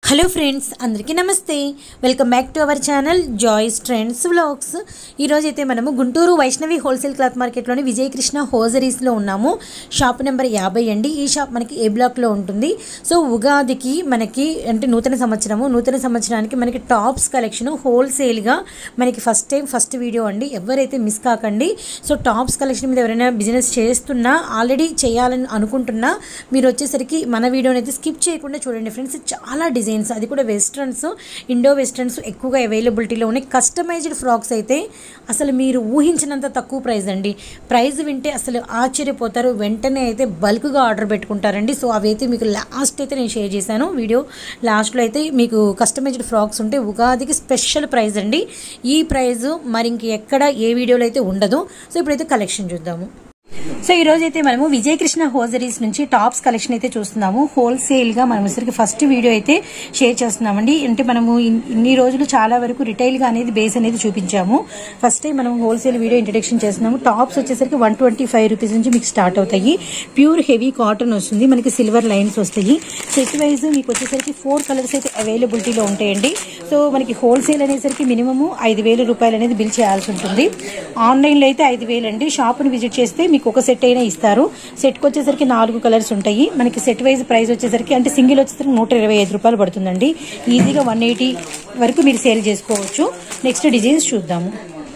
Hello friends అందరికీ నమస్తే welcome back to our channel Joy's trends vlogs ఈరోజు అయితే మనము గుంటూరు వైష్ణవి హోల్సేల్ క్లాత్ మార్కెట్లోని విజయకృష్ణ హోజరీస్లో ఉన్నాము షాప్ నెంబర్ యాభై అండి ఈ షాప్ మనకి ఏ బ్లాక్లో ఉంటుంది సో ఉగాదికి మనకి అంటే నూతన సంవత్సరము నూతన సంవత్సరానికి మనకి టాప్స్ కలెక్షన్ హోల్సేల్గా మనకి ఫస్ట్ టైం ఫస్ట్ వీడియో అండి ఎవరైతే మిస్ కాకండి సో టాప్స్ కలెక్షన్ మీద ఎవరైనా బిజినెస్ చేస్తున్నా ఆల్రెడీ చేయాలని అనుకుంటున్నా మీరు వచ్చేసరికి మన వీడియోని అయితే స్కిప్ చేయకుండా చూడండి ఫ్రెండ్స్ చాలా డిజైన్స్ అది కూడా వెస్ట్రన్స్ ఇండో వెస్ట్రన్స్ ఎక్కువగా అవైలబిలిటీలో ఉన్నాయి కస్టమైజ్డ్ ఫ్రాక్స్ అయితే అసలు మీరు ఊహించినంత తక్కువ ప్రైస్ అండి ప్రైస్ వింటే అసలు ఆశ్చర్యపోతారు వెంటనే అయితే బల్క్గా ఆర్డర్ పెట్టుకుంటారండి సో అవి అయితే మీకు లాస్ట్ అయితే నేను షేర్ చేశాను వీడియో లాస్ట్లో అయితే మీకు కస్టమైజ్డ్ ఫ్రాక్స్ ఉంటే ఉగాదికి స్పెషల్ ప్రైస్ అండి ఈ ప్రైస్ మరి ఇంక ఎక్కడ ఏ వీడియోలో అయితే ఉండదు సో ఇప్పుడైతే కలెక్షన్ చూద్దాము సో ఈ రోజు అయితే మనము విజయకృష్ణ హోజరీస్ నుంచి టాప్స్ కలెక్షన్ అయితే చూస్తున్నాము హోల్సేల్ గా మనం వచ్చరికి ఫస్ట్ వీడియో అయితే షేర్ చేస్తున్నామండి అంటే మనము ఇన్- ఇన్ని రోజులు చాలా వరకు రిటైల్ గా అనేది బేస్ అనేది చూపించాము ఫస్ట్ టైం మనం హోల్సేల్ వీడియో ఇంట్రడక్షన్ చేస్తున్నాము టాప్స్ వచ్చేసరికి వన్ ట్వంటీ ఫైవ్ రూపీస్ నుంచి మీకు స్టార్ట్ అవుతాయి ప్యూర్ హెవీ కాటన్ వస్తుంది మనకి సిల్వర్ లైన్స్ వస్తాయి సెట్ వైజ్ మీకు వచ్చేసరికి ఫోర్ కలర్స్ అయితే అవైలబిలిటీలో ఉంటాయండి సో మనకి హోల్సేల్ అనేసరికి మినిమము ఐదు వేల రూపాయలు అనేది బిల్ చేయాల్సి ఉంటుంది ఆన్లైన్లో అయితే ఐదు వేలు అండి షాప్ని విజిట్ చేస్తే మీకు ఒక సెట్ అయినా ఇస్తారు సెట్కి వచ్చేసరికి నాలుగు కలర్స్ ఉంటాయి మనకి సెట్ వైజ్ ప్రైస్ వచ్చేసరికి అంటే సింగిల్ వచ్చేసరికి నూట ఇరవై ఐదు రూపాయలు పడుతుందండి ఈజీగా వన్ ఎయిటీ వరకు మీరు సేల్ చేసుకోవచ్చు నెక్స్ట్ డిజైన్స్ చూద్దాము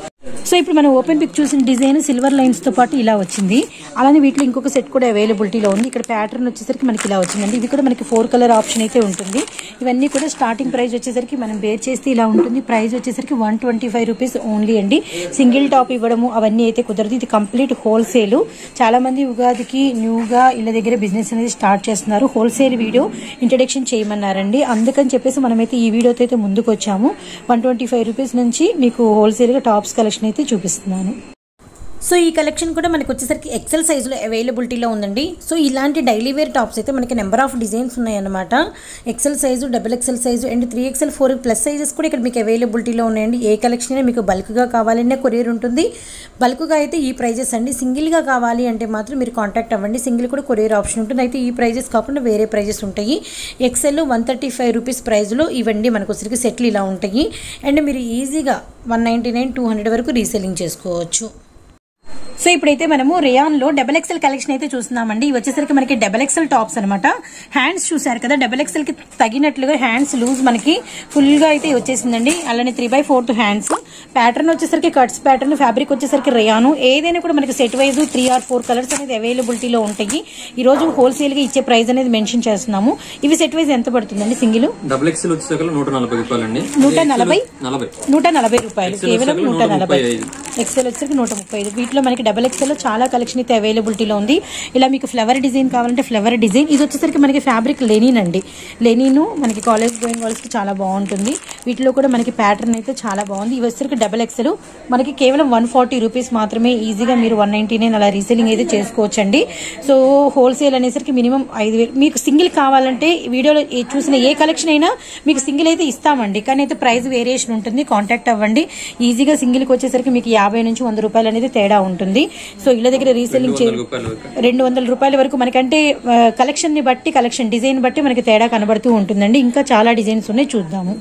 సో ఇప్పుడు మనం ఓపెన్ పిక్ చూసిన డిజైన్ సిల్వర్ లైన్స్ తో పాటు ఇలా వచ్చింది అలానే వీటిలో ఇంకొక సెట్ కూడా అవైలబిలిటీలో ఉంది ఇక్కడ ప్యాటర్న్ వచ్చేసరికి మనకి ఇలా వచ్చిందండి ఇది కూడా మనకి ఫోర్ కలర్ ఆప్షన్ అయితే ఉంటుంది ఇవన్నీ కూడా స్టార్టింగ్ ప్రైస్ వచ్చేసరికి మనం బేర్ చేస్తే ఇలా ఉంటుంది ప్రైస్ వచ్చేసరికి one twenty five rupees only అండి సింగిల్ టాప్ ఇవ్వడము అవన్నీ అయితే కుదరదు ఇది కంప్లీట్ హోల్సేల్ చాలా మంది ఉగాదికి న్యూగా ఇళ్ళ దగ్గర బిజినెస్ అనేది స్టార్ట్ చేస్తున్నారు హోల్సేల్ వీడియో ఇంట్రడక్షన్ చేయమన్నారండి అందుకని చెప్పేసి మనమైతే ఈ వీడియోతో అయితే ముందుకు వచ్చాము వన్ ట్వంటీ ఫైవ్ రూపీస్ నుంచి మీకు హోల్సేల్ గా టాప్స్ కలెక్షన్ అయితే చూపిస్తున్నాను సో ఈ కలెక్షన్ కూడా మనకి వచ్చేసరికి ఎక్సెల్ సైజులో అవైలబిలిటీలో ఉందండి సో ఇలాంటి డైలీ వేర్ టాప్స్ అయితే మనకి నెంబర్ ఆఫ్ డిజైన్స్ ఉన్నాయన్నమాట XL size double XL size and three XL four plus sizes కూడా ఇక్కడ మీకు అవైలబిలిటీలో ఉన్నాయండి ఏ కలెక్షన్ అయినా మీకు బల్క్గా కావాలన్నా కొరియర్ ఉంటుంది బల్క్గా అయితే ఈ ప్రైజెస్ అండి సింగిల్గా కావాలి అంటే మాత్రం మీరు కాంటాక్ట్ అవ్వండి సింగిల్ కూడా కొరియర్ ఆప్షన్ ఉంటుంది అయితే ఈ ప్రైజెస్ కాకుండా వేరే ప్రైజెస్ ఉంటాయి XL one thirty five rupees ప్రైస్లో ఇవన్నీ మనకు వచ్చరికి సెట్లు ఇలా ఉంటాయి అండ్ మీరు ఈజీగా one ninety nine two hundred వరకు రీసెల్లింగ్ చేసుకోవచ్చు సో ఇప్పుడైతే మనము రియాన్ లో డబల్ ఎక్సెల్ కలెక్షన్ అయితే చూస్తున్నామండి ఇవి వచ్చేసరికి మనకి డబల్ ఎక్సెల్ టాప్స్ అనమాట హ్యాండ్స్ చూసారు కదా డబల్ ఎక్సెల్ కి తగినట్లుగా హ్యాండ్స్ లూజ్ మనకి ఫుల్ గా అయితే వచ్చేసిందండి అలానే three by fourth hands pattern వచ్చేసరికి కట్స్ ప్యాటర్న్ ఫ్యాబ్రిక్ వచ్చేసరికి రియాను ఏదైనా కూడా మనకి set wise three or four colours అనేది అవైలబిలిటీలో ఉంటాయి ఈ రోజు హోల్సేల్ గా ఇచ్చే ప్రైస్ అనేది మెన్షన్ చేస్తున్నాము ఇవి సెట్ వైజ్ ఎంత పడుతుందండి సింగిల్ డబుల్ ఎక్స్ఎల్ వచ్చేసరికి నూట నలభై రూపాయలండి నూట నలభై? నలభై నూట నలభై రూపాయలు XL కేవలం వచ్చేసరికి నూట నూట నలభై ముప్పై ఐదు. ఎక్సెల్ వచ్చేసరికి నూట ముప్పై ఐదు వీటిలో మనకి డబల్ ఎక్సెల్ లో చాలా కలెక్షన్ అయితే అవైలబిలిటీలో ఉంది ఇలా మీకు ఫ్లవర్ డిజైన్ కావాలంటే ఫ్లవర్ డిజైన్ ఇది వచ్చేసరికి మనకి ఫ్యాబ్రిక్ లెనిన్ అండి లెనిన్ మనకి కాలేజ్ గోయింగ్ వాళ్ళకి చాలా బాగుంటుంది వీటిలో కూడా మనకి ప్యాటర్న్ అయితే చాలా బాగుంది ఇవి వచ్చేసరికి డబల్ ఎక్సెల్ మనకి కేవలం వన్ ఫార్టీ రూపీస్ మాత్రమే ఈజీగా మీరు వన్ నైన్టీ నైన్ అలా రీసేలింగ్ అయితే చేసుకోవచ్చండి సో హోల్సేల్ అనేసరికి మినిమం ఐదు వేలు మీకు సింగిల్ కావాలంటే ఈ వీడియోలో ఏ- చూసిన ఏ కలెక్షన్ అయినా మీకు సింగిల్ అయితే ఇస్తామండి కానీ అయితే ప్రైస్ వేరియేషన్ ఉంటుంది కాంటాక్ట్ అవ్వండి ఈజీగా సింగిల్కి వచ్చేసరికి మీకు యాభై నుంచి వంద రూపాయలు అనేది తేడా ఉంటుంది సో ఇళ్ళ దగ్గర రీసేలింగ్ చే వందల రూపాయల వరకు రెండు వందల రూపాయల వరకు మనకంటే కలెక్షన్ ని బట్టి కలెక్షన్ డిజైన్ బట్టి మనకి తేడా కనబడుతూ ఉంటుందండి ఇంకా చాలా డిజైన్స్ ఉన్నాయి చూద్దాము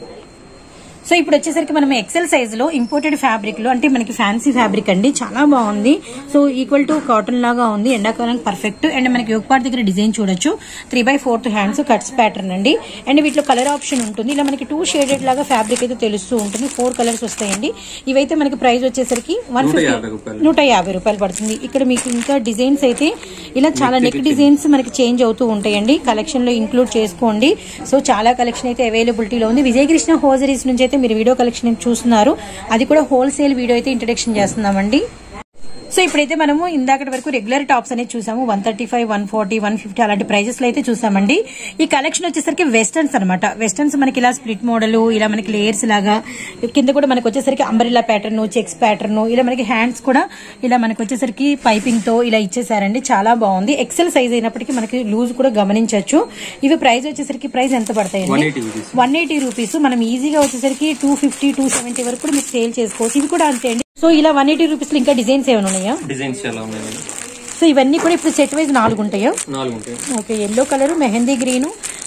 సో ఇప్పుడు వచ్చేసరికి మనం ఎక్సెల్ సైజ్ లో ఇంపోర్టెడ్ ఫ్యాబ్రిక్ లో అంటే మనకి ఫ్యాన్సీ ఫ్యాబ్రిక్ అండి చాలా బాగుంది సో ఈక్వల్ టు కాటన్ లాగా ఉంది ఎండాకాలం పర్ఫెక్ట్ అండ్ మనకి యోగపాట్ దగ్గర డిజైన్ చూడొచ్చు three by fourth hands cuts pattern అండి అండ్ వీటిలో కలర్ ఆప్షన్ ఉంటుంది ఇలా మనకి టూ షేడెడ్ లాగా ఫ్యాబ్రిక్ అయితే తెలుస్తూ ఉంటుంది ఫోర్ కలర్స్ వస్తాయండి ఇవైతే మనకి ప్రైస్ వచ్చేసరికి వన్ నూట ఫిఫ్టీ యాభై రూపాయలు నూట యాభై రూపాయలు పడుతుంది ఇక్కడ మీకు ఇంకా డిజైన్స్ అయితే ఇలా చాలా నెక్ డిజైన్స్ మనకి చేంజ్ అవుతూ ఉంటాయండి కలెక్షన్ లో ఇంక్లూడ్ చేసుకోండి సో చాలా కలెక్షన్ అయితే అవైలబిలిటీలో ఉంది విజయకృష్ణ హోజరీస్ నుంచి అయితే మీరు వీడియో కలెక్షన్ చూస్తున్నారు అది కూడా హోల్సేల్ వీడియో అయితే ఇంట్రడక్షన్ చేస్తున్నామండి సో ఇప్పుడైతే మనము ఇందాకటి వరకు రెగ్యులర్ టాప్స్ అనేది చూసాము one thirty five one forty one fifty అలాంటి ప్రైజెస్ లో అయితే చూసామండి ఈ కలెక్షన్ వచ్చేసరికి వెస్టర్న్స్ అనమాట వెస్టర్న్స్ మనకి ఇలా స్ప్లిట్ మోడల్ ఇలా మనకి లేయర్స్ లాగా కింద కూడా మనకి వచ్చేసరికి అంబరిల్లా ప్యాటర్న్ చెక్స్ ప్యాటర్న్ ఇలా మనకి హ్యాండ్స్ కూడా ఇలా మనకి వచ్చేసరికి పైపింగ్ తో ఇలా ఇచ్చేసారండి చాలా బాగుంది ఎక్సెల్ సైజ్ అయినప్పటికీ మనకి లూజ్ కూడా గమనించవచ్చు ఇవి ప్రైస్ వచ్చేసరికి ప్రైస్ ఎంత పడతాయండి 180 rupees. వన్ ఎయిటీ రూపీస్ మనం ఈజీగా వచ్చేసరికి టూ ఫిఫ్టీ టూ సెవెంటీ వరకు కూడా మీకు సేల్ చేసుకోవచ్చు ఇవి కూడా అంతే అండి సో ఇలా వన్ ఎయిటీ రూపీస్ లో ఇంకా డిజైన్స్ ఏమైనా ఉన్నాయా డిజైన్స్ చాలా ఉన్నాయి మేడం సో ఇవన్నీ కూడా ఇప్పుడు సెట్ వైజ్ నాలుగు ఉంటాయా నాలుగు ఉంటాయి okay yellow colour mehndi green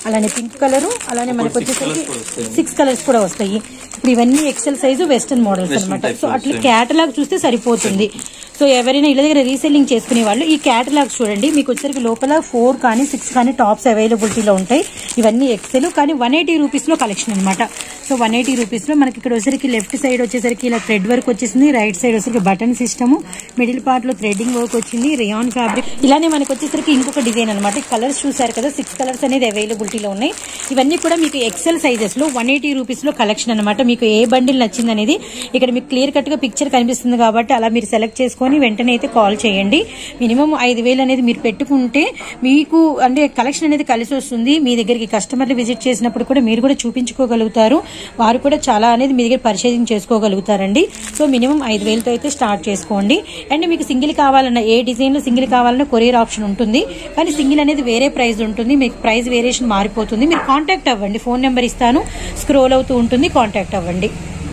అలానే పింక్ కలర్ అలానే మనకు six వచ్చేసరికి colours కూడా వస్తాయి. సిక్స్ కలర్స్ కూడా వస్తాయి ఇప్పుడు ఇవన్నీ XL size western models Western అనమాట type సో లో అట్లా వస్తాయి. క్యాటలాగ్ చూస్తే సరిపోతుంది సో ఎవరైనా ఇళ్ళ దగ్గర రీసెల్లింగ్ చేసుకునే వాళ్ళు ఈ క్యాటలాగ్ చూడండి మీకు వచ్చేసరికి లోపల ఫోర్ కానీ సిక్స్ కానీ టాప్స్ అవైలబిలిటీలో ఉంటాయి ఇవన్నీ ఎక్సెల్ కానీ వన్ ఎయిటీ రూపీస్లో కలెక్షన్ అనమాట సో వన్ ఎయిటీ రూపీస్లో మనకి ఇక్కడ వచ్చేసరికి లెఫ్ట్ సైడ్ వచ్చేసరికి ఇలా థ్రెడ్ వర్క్ వచ్చేసింది రైట్ సైడ్ వచ్చేసరికి బటన్ సిస్టమ్ మిడిల్ పార్ట్ లో థ్రెడ్డింగ్ వర్క్ వచ్చింది రియాన్ ఫ్యాబ్రిక్ ఇలానే మనకి వచ్చేసరికి ఇంకొక డిజైన్ అనమాట కలర్స్ చూసారు కదా సిక్స్ కలర్స్ అనేది అవైలబిలిటీలో ఉన్నాయి ఇవన్నీ కూడా మీకు ఎక్సెల్ సైజెస్ లో వన్ ఎయిటీ రూపీస్ లో కలెక్షన్ అనమాట మీకు ఏ బండిల్ నచ్చింది అనేది ఇక్కడ మీకు క్లియర్ కట్ గా పిక్చర్ కనిపిస్తుంది కాబట్టి అలా మీరు సెలెక్ట్ చేసుకొని వెంటనే అయితే కాల్ చేయండి మినిమం ఐదు వేలు అనేది మీరు పెట్టుకుంటే మీకు అంటే కలెక్షన్ అనేది కలిసి వస్తుంది మీ దగ్గరికి కస్టమర్లు విజిట్ చేసినప్పుడు కూడా మీరు కూడా చూపించుకోగలుగుతారు వారు కూడా చాలా అనేది మీ దగ్గర పర్చేసింగ్ చేసుకోగలుగుతారండి సో మినిమం ఐదు వేలతో అయితే స్టార్ట్ చేసుకోండి అండ్ మీకు సింగిల్ కావాలన్నా ఏ డిజైన్ లో సింగిల్ కావాలన్నా కొరియర్ ఆప్షన్ ఉంటుంది కానీ సింగిల్ అనేది వేరే ప్రైస్ ఉంటుంది మీకు ప్రైస్ వేరియేషన్ మారిపోతుంది మీరు కాంటాక్ట్ అవ్వండి ఫోన్ నెంబర్ ఇస్తాను స్క్రోల్ అవుతూ ఉంటుంది కాంటాక్ట్ అవ్వండి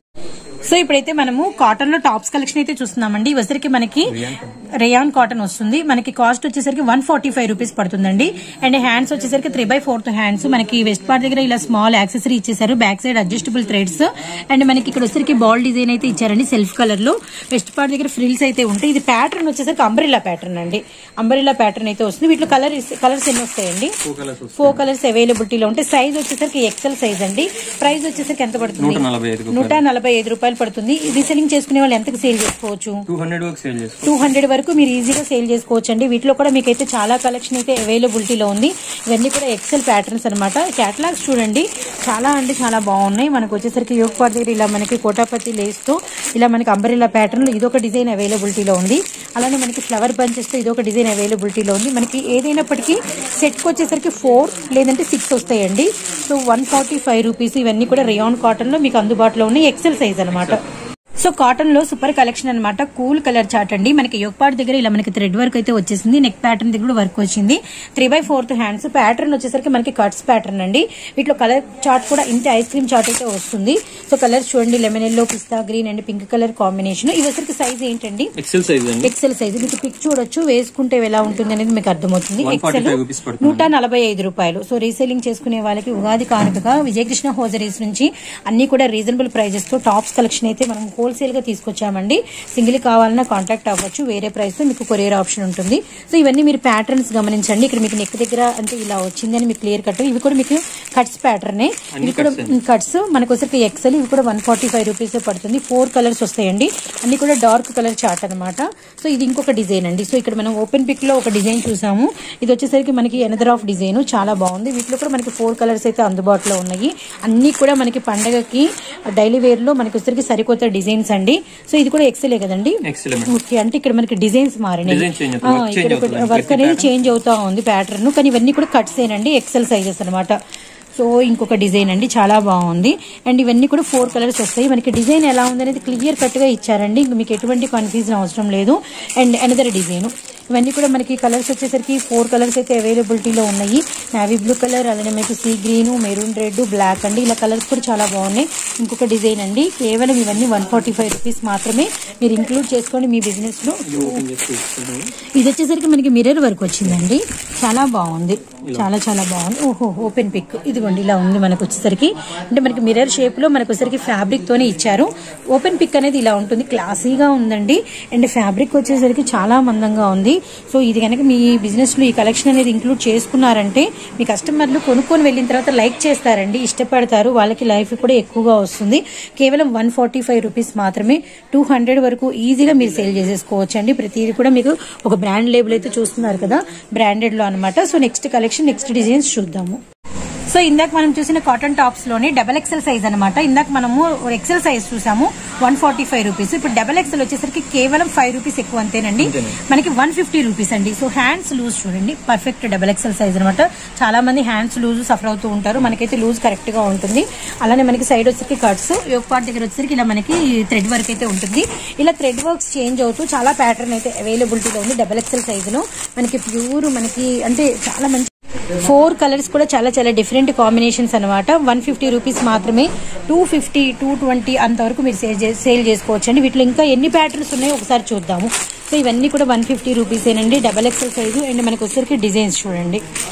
సో ఇప్పుడైతే మనము కాటన్ లో టాప్స్ కలెక్షన్ అయితే చూస్తున్నామండి వచ్చరికి మనకి రేయాన్ కాటన్ వస్తుంది మనకి కాస్ట్ వచ్చేసరికి వన్ ఫార్టీ ఫైవ్ రూపీస్ పడుతుందండి అండ్ హ్యాండ్స్ వచ్చేసరికి త్రీ బై ఫోర్త్ హ్యాండ్స్ మనకి వెస్ట్ పార్ట్ దగ్గర ఇలా స్మాల్ యాక్సెసరీ ఇచ్చేసారు back side adjustable threads and మనకి ఇక్కడ వచ్చేసరికి బాల్ డిజైన్ అయితే ఇచ్చారండి సెల్ఫ్ కలర్ లో వెస్ట్ పార్ట్ దగ్గర ఫ్రిల్స్ అయితే ఉంటాయి ఇది ప్యాటర్న్ వచ్చేసరికి అంబ్రిల్లా ప్యాటర్న్ అండి అంబ్రిల్లా ప్యాటర్న్ అయితే వస్తుంది వీటిలో కలర్ కలర్స్ ఎన్ని వస్తాయండి టూ కలర్స్ వస్తాయి ఫోర్ కలర్స్ అవైలబిలిటీలో ఉంటాయి సైజ్ వచ్చేసరికి ఎక్సెల్ సైజ్ అండి ప్రైస్ వచ్చేసరికి ఎంత పడుతుంది నూట నలభై ఐదు నూట నలభై ఐదు రూపాయలు పడుతుంది రీసెలింగ్ చేసుకునే వాళ్ళు ఎంతకు సేల్ చేసుకోవచ్చు టూ హండ్రెడ్ వరకు సేల్ చేసుకో టూ హండ్రెడ్ వరకు మీరు ఈజీగా సేల్ చేసుకోవచ్చు అండి వీటిలో కూడా మీకు అయితే చాలా కలెక్షన్ అయితే అవైలబిలిటీలో ఉంది ఇవన్నీ కూడా ఎక్సెల్ ప్యాటర్న్స్ అనమాట క్యాటలాగ్స్ చూడండి చాలా అంటే చాలా బాగున్నాయి మనకు వచ్చేసరికి యోగ పాట్ దగ్గర ఇలా మనకి కోటాపతి లేస్తో ఇలా మనకి అంబరిల్లా ప్యాటర్న్ ఇదొక డిజైన్ అవైలబిలిటీలో ఉంది అలానే మనకి ఫ్లవర్ బంచెస్తో ఇదొక డిజైన్ అవైలబిలిటీలో ఉంది మనకి ఏదైనప్పటికీ సెట్కి వచ్చేసరికి ఫోర్ లేదంటే సిక్స్ వస్తాయండి so one forty five rupees ఇవన్నీ కూడా రియాన్ కాటన్లో మీకు అందుబాటులో ఉన్నాయి ఎక్సెల్ సైజ్ అనమాట సో కాటన్ లో సూపర్ కలెక్షన్ అనమాట కూల్ కలర్ చార్ట్ అండి మనకి యొక్పాట్ దగ్గర ఇలా మనకి థ్రెడ్ వర్క్ అయితే వచ్చేసింది నెక్ ప్యాటర్న్ దగ్గర కూడా వర్క్ వచ్చింది three by fourth hands pattern వచ్చేసరికి మనకి కట్స్ ప్యాటర్న్ అండి వీటిలో కలర్ చార్ట్ కూడా ఇంత ఐస్ క్రీమ్ చార్ట్ అయితే వస్తుంది సో కలర్స్ చూడండి lemon yellow pista green and pink colour combination ఇవి వచ్చరికి సైజ్ ఏంటండి ఎక్సెల్ సైజ్ అండి ఎక్సెల్ సైజ్ మీకు పిక్ చూడొచ్చు వేసుకుంటే ఎలా ఉంటుంది అనేది మీకు అర్థమవుతుంది 145 ఎక్సెల్ రూపీస్ పడుతుంది. నూట నలభై ఐదు రూపాయలు సో రీసేలింగ్ చేసుకునే వాళ్ళకి ఉగాది కానుకగా విజయకృష్ణ హోజరీస్ నుంచి అన్ని కూడా రీజనబుల్ ప్రైజెస్ తో టాప్స్ కలెక్షన్ అయితే మనం హోల్సేల్ గా తీసుకొచ్చామండి సింగిల్ కావాలన్నా కాంటాక్ట్ అవ్వచ్చు వేరే ప్రైస్ తో మీకు కొరియర్ ఆప్షన్ ఉంటుంది సో ఇవన్నీ మీరు ప్యాటర్న్స్ గమనించండి ఇక్కడ మీకు నెక్ దగ్గర అంటే ఇలా వచ్చింది అని మీకు క్లియర్ కట్ ఇవి కూడా మీకు కట్స్ ప్యాటర్నే ఇవి కూడా కట్స్ మనకు వచ్చరికి ఎక్సెల్ ఇవి కూడా వన్ ఫార్టీ ఫైవ్ రూపీస్ పడుతుంది ఫోర్ కలర్స్ వస్తాయండి అన్ని కూడా డార్క్ కలర్ చార్ట్ అనమాట సో ఇది ఇంకొక డిజైన్ అండి సో ఇక్కడ మనం ఓపెన్ పిక్ లో ఒక డిజైన్ చూసాము ఇది వచ్చేసరికి మనకి ఎనదర్ ఆఫ్ డిజైన్ చాలా బాగుంది వీటిలో కూడా మనకి ఫోర్ కలర్స్ అయితే అందుబాటులో ఉన్నాయి అన్ని కూడా మనకి పండగకి డైలీ వేర్ లో మనకి వచ్చేసరికి సరికొత్త డిజైన్స్ అండి సో ఇది కూడా ఎక్సెలే కదండి ఎక్సలెంట్ ఓకే అంటే ఇక్కడ మనకి డిజైన్స్ మారినాయి Design change ఆ, అవుతుంది. Work change ఇక్కడ అవుతుంది. వర్క్ అనేది చేంజ్ అవుతా ఉంది ప్యాటర్న్ కానీ ఇవన్నీ కూడా కట్స్ ఏనండి ఎక్సెల్ సైజెస్ అనమాట సో ఇంకొక డిజైన్ అండి చాలా బాగుంది అండ్ ఇవన్నీ కూడా ఫోర్ కలర్స్ వస్తాయి మనకి డిజైన్ ఎలా ఉంది అనేది క్లియర్ కట్ గా ఇచ్చారండి ఇంక మీకు ఎటువంటి కన్ఫ్యూజన్ అవసరం లేదు అండ్ అనదర్ డిజైన్ ఇవన్నీ కూడా మనకి కలర్స్ వచ్చేసరికి ఫోర్ కలర్స్ అయితే అవైలబిలిటీలో ఉన్నాయి నావీ బ్లూ కలర్ అలానే మీకు sea green maroon red black అండి ఇలా కలర్స్ కూడా చాలా బాగున్నాయి ఇంకొక డిజైన్ అండి కేవలం ఇవన్నీ వన్ ఫార్టీ ఫైవ్ రూపీస్ మాత్రమే మీరు ఇంక్లూడ్ చేసుకోండి మీ బిజినెస్ లో ఓపెన్ చేసి చూపిస్తాను. ఇది వచ్చేసరికి మనకి మిర్రర్ వర్క్ వచ్చిందండి చాలా బాగుంది చాలా చాలా బాగుంది ఓహో ఓపెన్ పిక్ ఇదిగోండి ఇలా ఉంది మనకు వచ్చేసరికి అంటే మనకి మిర్రర్ షేప్ లో మనకు వచ్చేసరికి ఫ్యాబ్రిక్ తోనే ఇచ్చారు ఓపెన్ పిక్ అనేది ఇలా ఉంటుంది క్లాసీగా ఉందండి అండ్ ఫ్యాబ్రిక్ వచ్చేసరికి చాలా మందంగా ఉంది సో ఇది కనుక మీ బిజినెస్ లో ఈ కలెక్షన్ అనేది ఇంక్లూడ్ చేసుకున్నారంటే మీ కస్టమర్లు కొనుక్కొని వెళ్ళిన తర్వాత లైక్ చేస్తారండి ఇష్టపడతారు వాళ్ళకి లైఫ్ కూడా ఎక్కువగా వస్తుంది కేవలం వన్ ఫార్టీ ఫైవ్ రూపీస్ మాత్రమే టూ హండ్రెడ్ వరకు ఈజీగా మీరు సేల్ చేసేసుకోవచ్చు అండి ప్రతిదీ కూడా మీకు ఒక బ్రాండ్ లేబుల్ అయితే చూస్తున్నారు కదా బ్రాండెడ్ లో అనమాట so next collection next designs చూద్దాము సో ఇందాక మనం చూసిన కాటన్ టాప్స్ లోని డబల్ ఎక్సెల్ సైజ్ అనమాట ఇందాక మనము ఎక్సెల్ సైజ్ చూసాము వన్ ఫార్టీ ఫైవ్ రూపీస్ ఇప్పుడు డబల్ ఎక్సెల్ వచ్చేసరికి కేవలం ఫైవ్ రూపీస్ ఎక్కువ అంతేనండి మనకి వన్ ఫిఫ్టీ రూపీస్ అండి సో హ్యాండ్స్ లూజ్ చూడండి పర్ఫెక్ట్ డబల్ ఎక్సెల్ సైజ్ అనమాట చాలా మంది హ్యాండ్స్ లూజ్ సఫర్ అవుతూ ఉంటారు మనకైతే లూజ్ కరెక్ట్ గా ఉంటుంది అలానే మనకి సైడ్ వచ్చేసరికి కట్స్ యోగ పార్ట్ దగ్గర వచ్చేసరికి ఇలా మనకి థ్రెడ్ వర్క్ అయితే ఉంటుంది ఇలా థ్రెడ్ వర్క్స్ చేంజ్ అవుతూ చాలా ప్యాటర్న్ అయితే అవైలబిలిటీలో ఉంది డబల్ ఎక్సెల్ సైజులో మనకి ప్యూర్ మనకి అంటే చాలా మంచి ఫోర్ కలర్స్ కూడా చాలా చాలా డిఫరెంట్ కాంబినేషన్స్ అనమాట వన్ ఫిఫ్టీ రూపీస్ మాత్రమే టూ ఫిఫ్టీ టూ ట్వంటీ అంతవరకు మీరు సేల్ చే- సేల్ చేసుకోవచ్చు అండి వీటిలో ఇంకా ఎన్ని ప్యాటర్న్స్ ఉన్నాయో ఒకసారి చూద్దాము సో ఇవన్నీ కూడా వన్ ఫిఫ్టీ రూపీసేనండి డబల్ ఎక్సెల్ సైజు అండ్ మనకి వచ్చేసరికి డిజైన్స్ చూడండి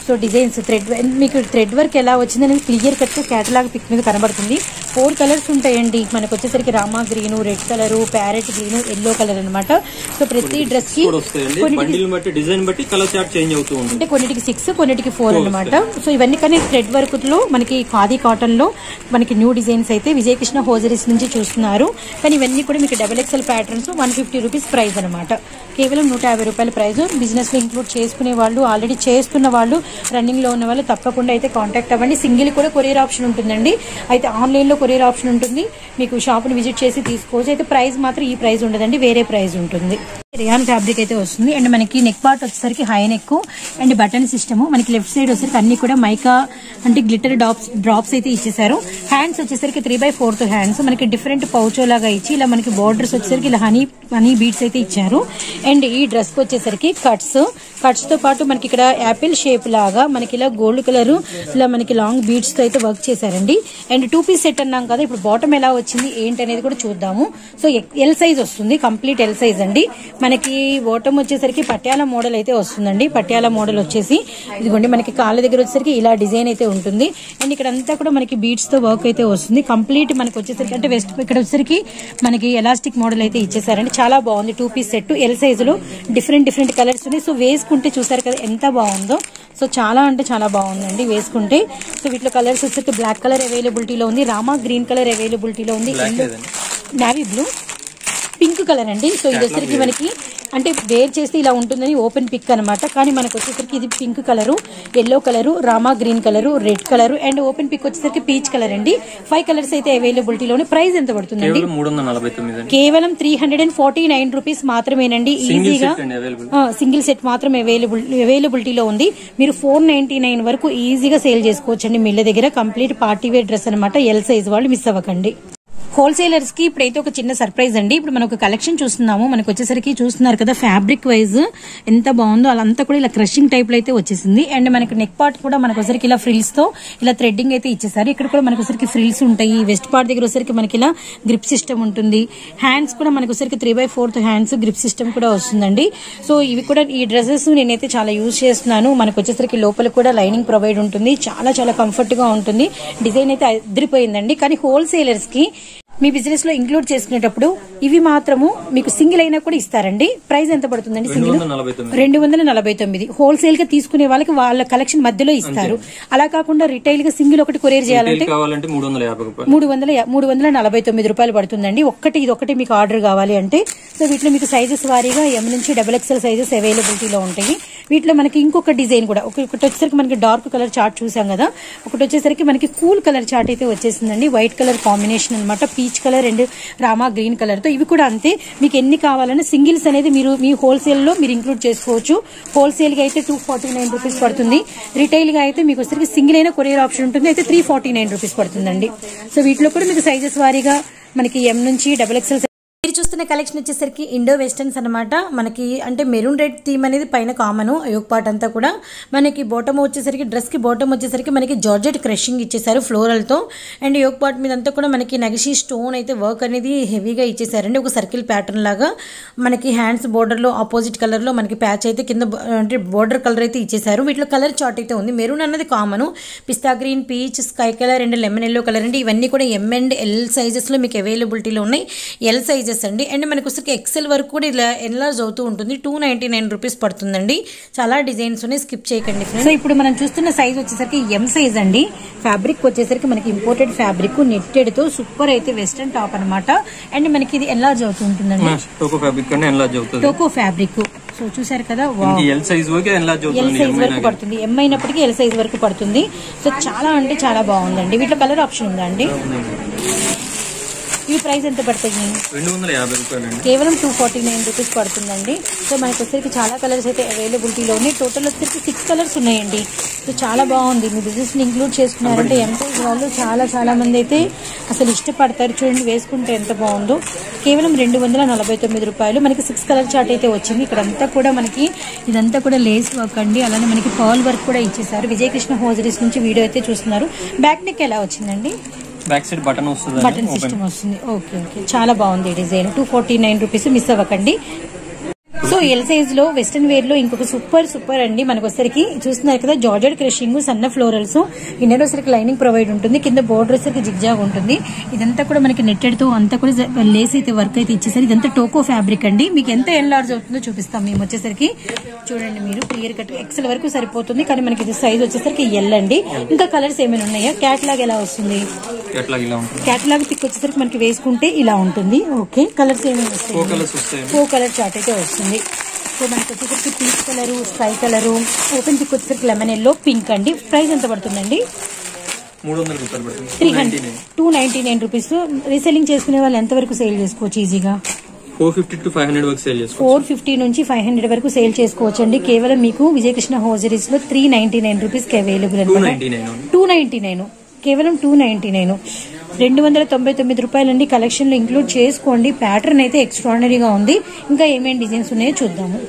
సో డిజైన్స్ థ్రెడ్ మీకు థ్రెడ్ వర్క్ ఎలా వచ్చిందని క్లియర్ కట్ కేటలాగ్ పిక్ మీద కనబడుతుంది ఫోర్ కలర్స్ ఉంటాయండి మనకు వచ్చేసరికి rama green red colour parrot green yellow colour అన్నమాట సో ప్రతి డ్రెస్ కి కూడా వస్తాయండి కొన్నిటికి బండిల్ బట్టి డిజైన్ బట్టి కలర్ చార్ట్ చేంజ్ అవుతూ ఉంటుంది అంటే కొన్నిటికి సిక్స్ కొన్నిటికి ఫోర్ అన్నమాట సో ఇవన్నీ కానీ థ్రెడ్ వర్క్ లో మనకి ఖాదీ కాటన్ లో మనకి న్యూ డిజైన్స్ అయితే విజయకృష్ణ హోజరీస్ నుంచి చూస్తున్నారు కానీ ఇవన్నీ కూడా మీకు double XL patterns one fifty rupees price అనమాట కేవలం నూట యాభై రూపాయల ప్రైస్ బిజినెస్ లో ఇంక్లూడ్ చేసుకునే వాళ్ళు ఆల్రెడీ చేస్తున్న వాళ్ళు రన్నింగ్ లో ఉన్న వాళ్ళు తప్పకుండా అయితే కాంటాక్ట్ అవ్వండి సింగిల్ కూడా కొరియర్ ఆప్షన్ ఉంటుందండి అయితే ఆన్లైన్ లో కొరియర్ ఆప్షన్ ఉంటుంది మీకు షాప్ ని విజిట్ చేసి తీసుకోవచ్చు అయితే ప్రైస్ మాత్రం ఈ ప్రైస్ ఉండదండి వేరే ప్రైస్ ఉంటుంది రియాన్ ఫ్యాబ్రిక్ అయితే వస్తుంది అండ్ మనకి నెక్ పార్ట్ వచ్చేసరికి high neck and button system మనకి లెఫ్ట్ సైడ్ వచ్చేసరికి అన్ని కూడా మైకా అంటే గ్లిటర్ డ్రాప్స్ డ్రాప్స్ అయితే ఇచ్చేసారు హ్యాండ్స్ వచ్చేసరికి త్రీ బై ఫోర్త్ హ్యాండ్స్ మనకి డిఫరెంట్ పౌచ్ లాగా ఇచ్చి ఇలా మనకి బార్డర్స్ వచ్చేసరికి ఇలా హనీ హనీ బీడ్స్ అయితే ఇచ్చారు అండ్ ఈ డ్రెస్ కి వచ్చేసరికి కట్స్ కట్స్ తో పాటు మనకి ఇక్కడ యాపిల్ షేప్ లాగా మనకి ఇలా గోల్డ్ కలర్ ఇలా మనకి లాంగ్ బీడ్స్ తో అయితే వర్క్ చేశారండి అండ్ టూ పీస్ సెట్ అన్నాం కదా ఇప్పుడు బాటమ్ ఎలా వచ్చింది ఏంటి అనేది కూడా చూద్దాము సో ఎల్ సైజ్ వస్తుంది కంప్లీట్ ఎల్ సైజ్ అండి మనకి బాటమ్ వచ్చేసరికి పట్యాల మోడల్ అయితే వస్తుందండి పట్యాల మోడల్ వచ్చేసి ఇదిగోండి మనకి కాళ్ళ దగ్గర వచ్చేసరికి ఇలా డిజైన్ అయితే ఉంటుంది అండ్ ఇక్కడ అంతా కూడా మనకి బీడ్స్ తో వర్క్ అయితే వస్తుంది కంప్లీట్ మనకి వచ్చేసరికి అంటే వెస్ట్ ఇక్కడ వచ్చేసరికి మనకి ఎలాస్టిక్ మోడల్ అయితే ఇచ్చేసారండి చాలా బాగుంది two piece set L size లో డిఫరెంట్ డిఫరెంట్ కలర్స్ ఉన్నాయి సో వేసుకుంటే చూసారు కదా ఎంత బాగుందో సో చాలా అంటే చాలా బాగుందండి వేసుకుంటే సో వీటిలో కలర్స్ వచ్చేసరికి బ్లాక్ కలర్ అవైలబిలిటీలో ఉంది రామా గ్రీన్ కలర్ అవైలబిలిటీలో ఉంది నావీ బ్లూ పింక్ కలర్ అండి సో ఇది వచ్చేసరికి మనకి అంటే వేర్ చేస్తే ఇలా ఉంటుందని ఓపెన్ పిక్ అన్నమాట కానీ మనకు వచ్చేసరికి ఇది pink colour yellow colour rama green colour red colour and open pic వచ్చేసరికి పీచ్ కలర్ అండి ఫైవ్ కలర్స్ అయితే అవైలబిలిటీలోనే ప్రైస్ ఎంత పడుతుందండి కేవలం మూడు వందల నలభై తొమ్మిది అండి కేవలం three hundred and forty nine rupees మాత్రమేనండి సింగిల్ ఈజీగా సెట్ అండి అవైలబుల్ సింగిల్ సెట్ మాత్రం అవైలబుల్ అవైలబిలిటీలో ఉంది మీరు ఫోర్ నైన్టీ నైన్ వరకు ఈజీగా సేల్ చేసుకోవచ్చండి మిల్ల దగ్గర కంప్లీట్ పార్టీ వేర్ డ్రెస్ అనమాట ఎల్ సైజ్ వాళ్ళు మిస్ అవ్వకండి హోల్సేలర్స్ కి ఇప్పుడైతే ఒక చిన్న సర్ప్రైజ్ అండి ఇప్పుడు మనం ఒక కలెక్షన్ చూస్తున్నాము మనకు వచ్చేసరికి చూస్తున్నారు కదా ఫ్యాబ్రిక్ వైజ్ ఎంత బాగుందో అలంతా కూడా ఇలా క్రషింగ్ టైప్ లో అయితే వచ్చేసింది అండ్ మనకి నెక్ పార్ట్ కూడా మనకు వచ్చరికి ఇలా ఫ్రిల్స్ తో ఇలా థ్రెడ్డింగ్ అయితే ఇచ్చేసారు ఇక్కడ కూడా మనకు వచ్చరికి ఫ్రిల్స్ ఉంటాయి వెస్ట్ పార్ట్ దగ్గర వచ్చరికి మనకి ఇలా గ్రిప్ సిస్టమ్ ఉంటుంది హ్యాండ్స్ కూడా మనకు వచ్చరికి three by fourth hands grip system కూడా వస్తుందండి సో ఇవి కూడా ఈ డ్రెస్సెస్ నేనైతే చాలా యూజ్ చేస్తున్నాను మనకు వచ్చేసరికి లోపల కూడా లైనింగ్ ప్రొవైడ్ ఉంటుంది చాలా చాలా కంఫర్ట్ గా ఉంటుంది డిజైన్ అయితే అదిరిపోయిందండి కానీ హోల్సేలర్స్ కి మీ బిజినెస్ లో ఇంక్లూడ్ చేసుకునేటప్పుడు ఇవి మాత్రము మీకు సింగిల్ అయినా కూడా ఇస్తారండి ప్రైస్ ఎంత పడుతుందండి రెండు సింగిల్ వందల నలభై తొమ్మిది రెండు వందల నలభై తొమ్మిది హోల్సేల్ గా తీసుకునే వాళ్ళకి వాళ్ళ కలెక్షన్ మధ్యలో ఇస్తారు అలా కాకుండా రిటైల్ గా సింగిల్ ఒకటి కొరియర్ చేయాలంటే రీటైల్ కావాలంటే మూడు వందల యాభై రూపాయలు మూడు వందల మూడు వందల నలభై తొమ్మిది రూపాయలు పడుతుందండి ఒక్కటి ఇది ఒకటి మీకు ఆర్డర్ కావాలి అంటే సో వీటిలో మీకు సైజెస్ వారీగా ఎం నుంచి డబల్ ఎక్స్ఎల్ సైజెస్ అవైలబిలిటీలో ఉంటాయి వీటిలో మనకి ఇంకొక డిజైన్ కూడా ఒక- ఒకటి వచ్చేసరికి మనకి డార్క్ కలర్ చార్ట్ చూసాం కదా ఒకటి వచ్చేసరికి మనకి కూల్ కలర్ చార్ట్ అయితే వచ్చేసిందండి వైట్ కలర్ కాంబినేషన్ అన్నమాట peach colour and rama green colour తో ఇవి కూడా అంతే మీకు ఎన్ని కావాలన్నా సింగిల్స్ అనేది మీరు మీ హోల్సేల్ లో మీరు ఇంక్లూడ్ చేసుకోవచ్చు హోల్సేల్ గా అయితే టూ ఫార్టీ నైన్ రూపీస్ పడుతుంది రిటైల్ గా అయితే మీకు వచ్చేసరికి సింగిల్ అయినా కొరియర్ ఆప్షన్ ఉంటుంది అయితే త్రీ ఫార్టీ నైన్ రూపీస్ పడుతుందండి సో వీటిలో కూడా మీకు సైజెస్ వారీగా మనకి ఎం నుంచి డబల్ ఎక్స్ఎల్ మీరు చూస్తున్న కలెక్షన్ వచ్చేసరికి ఇండో వెస్టర్న్స్ అనమాట మనకి అంటే మెరూన్ రెడ్ థీమ్ అనేది పైన కామన్ యోగ్ పార్ట్ అంతా కూడా మనకి బాటమ్ వచ్చేసరికి డ్రెస్కి బాటమ్ వచ్చేసరికి మనకి జార్జెట్ క్రషింగ్ ఇచ్చేసారు ఫ్లోరల్తో అండ్ యోగ్ పార్ట్ మీద అంతా కూడా మనకి నగిషి స్టోన్ అయితే వర్క్ అనేది హెవీగా ఇచ్చేసారండి ఒక సర్కిల్ ప్యాటర్న్ లాగా మనకి హ్యాండ్స్ బోర్డర్లో ఆపోజిట్ కలర్లో మనకి ప్యాచ్ అయితే కింద బ- అంటే బోర్డర్ కలర్ అయితే ఇచ్చేసారు వీటిలో కలర్ చార్ట్ అయితే ఉంది మెరూన్ అన్నది common pista green peach sky colour and lemon yellow colour అండి ఇవన్నీ కూడా ఎం అండ్ ఎల్ సైజెస్లో మీకు అవైలబిలిటీలో ఉన్నాయి ఎల్ సైజెస్ అండి అండ్ మనకు వచ్చరికి ఎక్సెల్ వరకు కూడా ఇలా ఎన్లార్జ్ అవుతూ ఉంటుంది టూ నైంటీ నైన్ రూపీస్ పడుతుందండి చాలా డిజైన్స్ ఉన్నాయి స్కిప్ చేయకండి సో ఇప్పుడు మనం చూస్తున్న సైజ్ వచ్చేసరికి ఎం సైజ్ అండి ఫ్యాబ్రిక్ వచ్చేసరికి మనకి ఇంపోర్టెడ్ ఫ్యాబ్రిక్ నెట్టెడ్ తో సూపర్ అయితే వెస్టర్న్ టాప్ అన్నమాట అండ్ మనకి ఇది ఎన్లార్జ్ అవుతూ ఉంటుందండి టోకో ఫ్యాబ్రిక్ అంటే ఎన్లార్జ్ అవుతుంది టోకో ఫ్యాబ్రిక్ సో చూసారు కదా వా ఇంక ఎల్ సైజ్ వరకు ఎన్లార్జ్ ఎల్ అవుతుంది సైజ్ వరకు పడుతుంది ఎం అయినప్పటికీ ఎల్ సైజ్ వరకు పడుతుంది సో చాలా అంటే చాలా బాగుందండి వీటిలో కలర్ ఆప్షన్ ఉందా అండి ఈ ప్రైస్ ఎంత పడుతుంది రెండు వందల యాభై రూపాయలు అండి కేవలం టూ ఫార్టీ నైన్ రూపీస్ పడుతుందండి సో మనకి వచ్చేసరికి చాలా కలర్స్ అయితే అవైలబిలిటీలో ఉన్నాయి టోటల్ వచ్చేసరికి సిక్స్ కలర్స్ ఉన్నాయండి సో చాలా బాగుంది మీ బిజినెస్ని ఇంక్లూడ్ చేసుకున్నారంటే ఎంప్లాయీస్ వాళ్ళు చాలా చాలా మంది అయితే అసలు ఇష్టపడతారు చూడండి వేసుకుంటే ఎంత బాగుందో కేవలం రెండు వందల నలభై తొమ్మిది రూపాయలు మనకి సిక్స్ కలర్ చార్ట్ అయితే వచ్చింది ఇక్కడ అంతా కూడా మనకి ఇదంతా కూడా లేస్ వర్క్ అండి అలానే మనకి పర్ల్ వర్క్ కూడా ఇచ్చేసారు విజయకృష్ణ హోజరీస్ నుంచి వీడియో అయితే చూస్తున్నారు బ్యాక్ నెక్ ఎలా వచ్చిందండి బ్యాక్ సైడ్ బటన్ వస్తుంది బటన్ సిస్టమ్ వస్తుంది ఓకే ఓకే చాలా బాగుంది ఈ design two forty nine rupees miss అవ్వకండి సో ఎల్ సైజ్ లో వెస్టర్న్ వేర్ లో ఇంకొక సూపర్ సూపర్ అండి మనకు వచ్చరికి చూస్తున్నారు కదా జార్జెడ్ క్రషింగ్ సన్న ఫ్లోరల్స్ ఇన్నర్ వచ్చరికి లైనింగ్ ప్రొవైడ్ ఉంటుంది కింద బోర్డర్ వచ్చరికి జిగ్జాగ్ ఉంటుంది ఇదంతా కూడా మనకి నెట్టెడ్ తో అంతా కూడా లేస్ అయితే వర్క్ అయితే ఇచ్చేసరి ఇదంతా టోకో ఫ్యాబ్రిక్ అండి మీకు ఎంత ఎల్ లార్జ్ అవుతుందో చూపిస్తాం మేము వచ్చేసరికి చూడండి మీరు క్లియర్ కట్ ఎక్సెల్ వరకు సరిపోతుంది కానీ మనకి ఇది సైజ్ వచ్చేసరికి ఎల్ అండి ఇంకా కలర్స్ ఏమైనా ఉన్నాయా క్యాట్లాగ్ ఎలా వస్తుంది ఎట్లా ఇలా ఉంటుంది క్యాటలాగ్ పిక్ వచ్చేసరికి మనకి వేసుకుంటే ఇలా ఉంటుంది ఓకే కలర్స్ ఏమేమి ఫోర్ వస్తాయి కలర్స్ వస్తాయి ఫోర్ కలర్ చార్ట్ అయితే వస్తుంది సో మనకి వచ్చేసరికి peach colour sky colour open pic వచ్చేసరికి లెమన్ ఎల్లో పింక్ అండి ప్రైస్ ఎంత పడుతుందండి మూడు వందల రూపాయలు పడుతుంది three ninety hundred nine two ninety nine rupees reselling చేసుకునే వాళ్ళు ఎంతవరకు సేల్ చేసుకోవచ్చు ఈజీగా four fifty to five hundred వరకు సేల్ చేసుకోవచ్చు ఫోర్ ఫిఫ్టీ నుంచి ఫైవ్ హండ్రెడ్ వరకు సేల్ చేసుకోవచ్చు అండి కేవలం మీకు విజయకృష్ణ హోజరీస్ లో త్రీ నైన్టీ నైన్ రూపీస్ కి అవైలబుల్ టూ అనమాట ninety nine two ninety nine కేవలం టూ నైన్టీ నైన్ రెండు వందల తొంభై తొమ్మిది రూపాయలండి కలెక్షన్ లో ఇంక్లూడ్ చేసుకోండి ప్యాటర్న్ అయితే ఎక్స్ట్రాడనరీగా ఉంది ఇంకా ఏమేమి డిజైన్స్ ఉన్నాయో చూద్దాము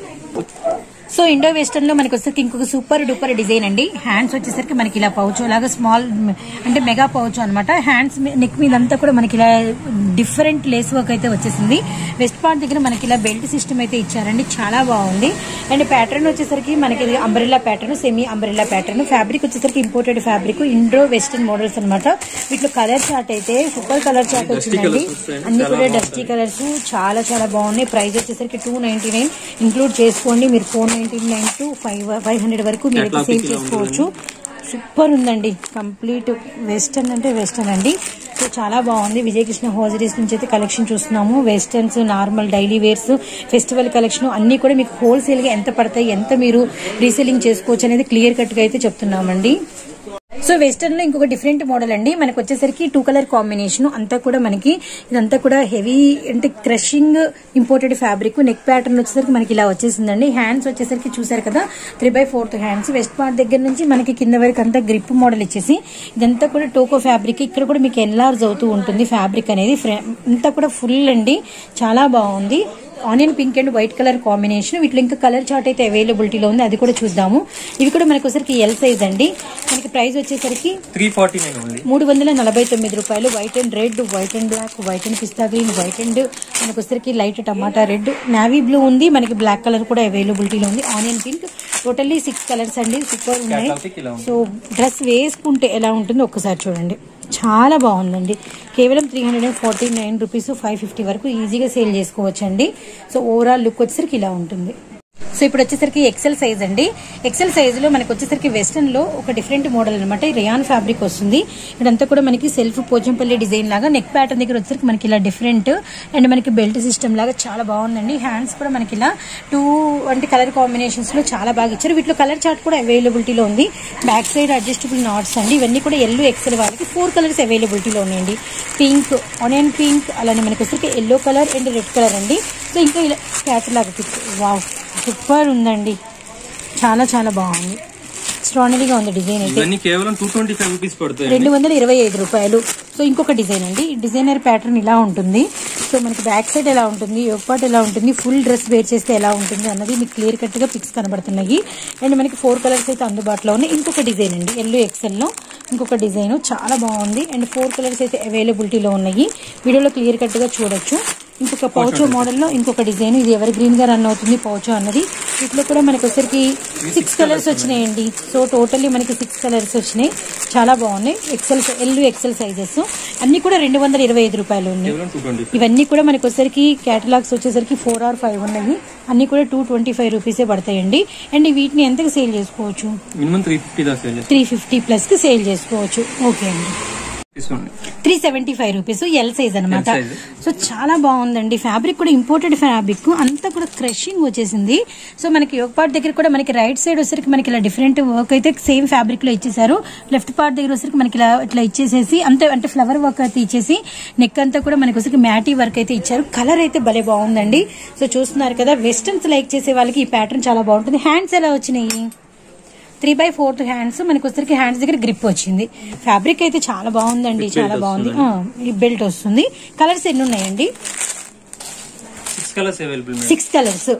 సో ఇండో వెస్టర్న్ లో మనకి వచ్చేసరికి ఇంకొక సూపర్ డూపర్ డిజైన్ అండి హ్యాండ్స్ వచ్చేసరికి మనకి ఇలా పౌచ్ లాగా స్మాల్ అంటే మెగా పౌచ్ అనమాట హ్యాండ్స్ నెక్ మీద అంతా కూడా మనకి ఇలా డిఫరెంట్ లేస్ వర్క్ అయితే వచ్చేసింది వెస్ట్ పార్ట్ దగ్గర మనకి ఇలా బెల్ట్ సిస్టమ్ అయితే ఇచ్చారండి చాలా బాగుంది అండ్ ప్యాటర్న్ వచ్చేసరికి మనకి umbrella pattern semi umbrella pattern fabric వచ్చేసరికి imported fabric Indo western models అనమాట వీటిలో కలర్ చార్ట్ అయితే సూపర్ కలర్ చార్ట్ వచ్చిందండి colours వస్తాయి. అన్ని కూడా డస్టీ కలర్స్ చాలా చాలా బాగున్నాయి ప్రైస్ వచ్చేసరికి టూ నైన్టీ నైన్ ఇంక్లూడ్ చేసుకోండి మీరు four ninety nine to five five hundred వరకు మీరు Catalog సేల్ pic ఇలా చేసుకోవచ్చు సూపర్ ఉందండి కంప్లీట్ వెస్టర్న్ అంటే వెస్టర్న్ అండి సో చాలా బాగుంది విజయకృష్ణ హోజరీస్ నుంచి అయితే కలెక్షన్ చూస్తున్నాము westerns normal daily wears festival collection అన్ని కూడా మీకు హోల్సేల్ గా ఎంత పడతాయి ఎంత మీరు రీసేలింగ్ చేసుకోవచ్చు అనేది క్లియర్ కట్ గా అయితే చెప్తున్నామండి సో వెస్టర్న్ లో ఇంకొక డిఫరెంట్ మోడల్ అండి మనకు వచ్చేసరికి టూ కలర్ కాంబినేషన్ అంతా కూడా మనకి ఇదంతా కూడా హెవీ అంటే crushing imported fabric neck pattern వచ్చేసరికి మనకి ఇలా వచ్చేసిందండి హ్యాండ్స్ వచ్చేసరికి చూసారు కదా three by fourth hands waist part దగ్గర నుంచి మనకి కింద వరకు అంతా గ్రిప్ మోడల్ ఇచ్చేసి ఇదంతా కూడా టోకో ఫ్యాబ్రిక్ ఇక్కడ కూడా మీకు ఎన్లార్జ్ అవుతూ ఉంటుంది ఫ్యాబ్రిక్ అనేది ఫ్రే- అంతా కూడా ఫుల్ అండి చాలా బాగుంది onion pink and white colour combination వీటిలో ఇంకా కలర్ చార్ట్ అయితే అవైలబిలిటీలో ఉంది అది కూడా చూద్దాము ఇవి కూడా మనకు వచ్చరికి ఎల్ సైజ్ అండి మనకి ప్రైస్ వచ్చేసరికి త్రీ ఫార్టీ నైన్ ఉంది మూడు వందల నలభై తొమ్మిది రూపాయలు white and red white and black white and pista green white and మనకు వచ్చరికి light tomato red navy blue ఉంది మనకి బ్లాక్ కలర్ కూడా అవైలబిలిటీలో ఉంది onion pink totally six colours అండి సూపర్ ఉన్నాయి Catalog pic ఇలా ఉంది సో డ్రెస్ వేసుకుంటే ఎలా ఉంటుందో ఒక్కసారి చూడండి చాలా బాగుందండి కేవలం three hundred and forty nine rupees five fifty వరకు ఈజీగా సేల్ చేసుకోవచ్చండి సో ఓవరాల్ లుక్ వచ్చేసరికి ఇలా ఉంటుంది సో ఇప్పుడు వచ్చేసరికి ఎక్సెల్ సైజ్ అండి ఎక్సెల్ సైజ్ లో మనకి వచ్చేసరికి వెస్టర్న్ లో ఒక డిఫరెంట్ మోడల్ అనమాట రియాన్ ఫ్యాబ్రిక్ వస్తుంది ఇదంతా కూడా మనకి సెల్ఫ్ పోచంపల్లి డిజైన్ లాగా నెక్ ప్యాటర్న్ దగ్గర వచ్చేసరికి మనకి ఇలా డిఫరెంట్ అండ్ మనకి బెల్ట్ సిస్టమ్ లాగా చాలా బాగుందండి హ్యాండ్స్ కూడా మనకి ఇలా టూ అంటే కలర్ కాంబినేషన్స్ లో చాలా బాగా ఇచ్చారు వీటిలో కలర్ చార్ట్ కూడా అవైలబిలిటీలో ఉంది బ్యాక్ సైడ్ అడ్జస్టబుల్ నాట్స్ అండి ఇవన్నీ కూడా ఎల్లో ఎక్సెల్ వాళ్ళకి ఫోర్ కలర్స్ అవైలబిలిటీలో ఉన్నాయండి పింక్ ఆనియన్ పింక్ అలానే మనకి వచ్చరికి yellow colour and red colour అండి సో ఇంకా ఇలా క్యాటలాగ్ పిక్ వావ్ సూపర్ ఉందండి చాలా చాలా బాగుంది స్ట్రానరీగా ఉంది డిజైన్ అయితే ఇవన్నీ కేవలం టూ ట్వంటీ ఫైవ్ రూపీస్ పడుతాయి రెండు వందల ఇరవై ఐదు రూపాయలు సో ఇంకొక డిజైన్ అండి ఈ డిజైనర్ ప్యాటర్న్ ఇలా ఉంటుంది సో మనకి బ్యాక్ సైడ్ ఎలా ఉంటుంది పార్ట్ ఎలా ఉంటుంది ఫుల్ డ్రెస్ వేర్ చేస్తే ఎలా ఉంటుంది అన్నది మీకు క్లియర్ కట్ గా పిక్స్ కనబడుతున్నాయి అండ్ మనకి ఫోర్ కలర్స్ అయితే అందుబాటులో ఉన్నాయి ఇంకొక డిజైన్ అండి ఎల్లో ఎక్సెల్ లో ఇంకొక డిజైన్ చాలా బాగుంది అండ్ ఫోర్ కలర్స్ అయితే అవైలబిలిటీలో ఉన్నాయి వీడియోలో క్లియర్ కట్ గా చూడొచ్చు ఇంకొక పౌచో మోడల్ లో ఇంకొక డిజైన్ ఇది ఎవర్ గ్రీన్ గా రన్ అవుతుంది పౌచో అన్నది వీటిలో కూడా మనకి వచ్చరికి సిక్స్ కలర్స్ వచ్చినాయండి సో టోటల్లీ మనకి సిక్స్ కలర్స్ వచ్చినాయి చాలా బాగున్నాయి ఎక్సెల్ ఎల్ ఎక్సెల్ సైజెస్ అన్ని కూడా రెండు వందల ఇరవై ఐదు రూపాయలు ఉన్నాయి కేవలం టూ ట్వంటీ ఇవన్నీ కూడా మనకి వచ్చేసరికి కేటలాగ్స్ వచ్చేసరికి ఫోర్ ఆర్ ఫైవ్ ఉన్నాయి అన్ని కూడా టూ ట్వంటీ ఫైవ్ రూపీసే పడతాయండి అండ్ వీటిని ఎంతకు సేల్ చేసుకోవచ్చు మినిమం త్రీ ఫిఫ్టీ దాకా సేల్ చేస్తాం త్రీ ఫిఫ్టీ ప్లస్ కి సేల్ చేసుకోవచ్చు ఓకే అండి తీసుకోండి three seventy five rupees L size అనమాట L size. సో చాలా బాగుందండి ఫ్యాబ్రిక్ కూడా ఇంపోర్టెడ్ ఫ్యాబ్రిక్ అంతా కూడా క్రషింగ్ వచ్చేసింది సో మనకి యోగ పార్ట్ దగ్గర కూడా మనకి రైట్ సైడ్ వచ్చేసరికి మనకి ఇలా డిఫరెంట్ వర్క్ అయితే సేమ్ ఫ్యాబ్రిక్ లో ఇచ్చేసారు లెఫ్ట్ పార్ట్ దగ్గర వచ్చేసరికి మనకి ఇలా ఇట్లా ఇచ్చేసేసి అంతే అంటే ఫ్లవర్ వర్క్ అయితే ఇచ్చేసి నెక్ అంతా కూడా మనకి వచ్చేసరికి మ్యాటీ వర్క్ అయితే ఇచ్చారు కలర్ అయితే భలే బాగుందండి సో చూస్తున్నారు కదా వెస్టర్న్స్ లైక్ చేసే వాళ్ళకి ఈ ప్యాటర్న్ చాలా బాగుంటుంది హ్యాండ్స్ ఎలా వచ్చినాయి త్రీ బై ఫోర్త్ హ్యాండ్స్ మనకి వచ్చరికి హ్యాండ్స్ దగ్గర గ్రిప్ వచ్చింది ఫ్యాబ్రిక్ అయితే చాలా బాగుందండి Belt చాలా బాగుంది ఆ, ఈ బెల్ట్ వస్తుంది కలర్స్ ఎన్ని ఉన్నాయండి six colours available madam six colours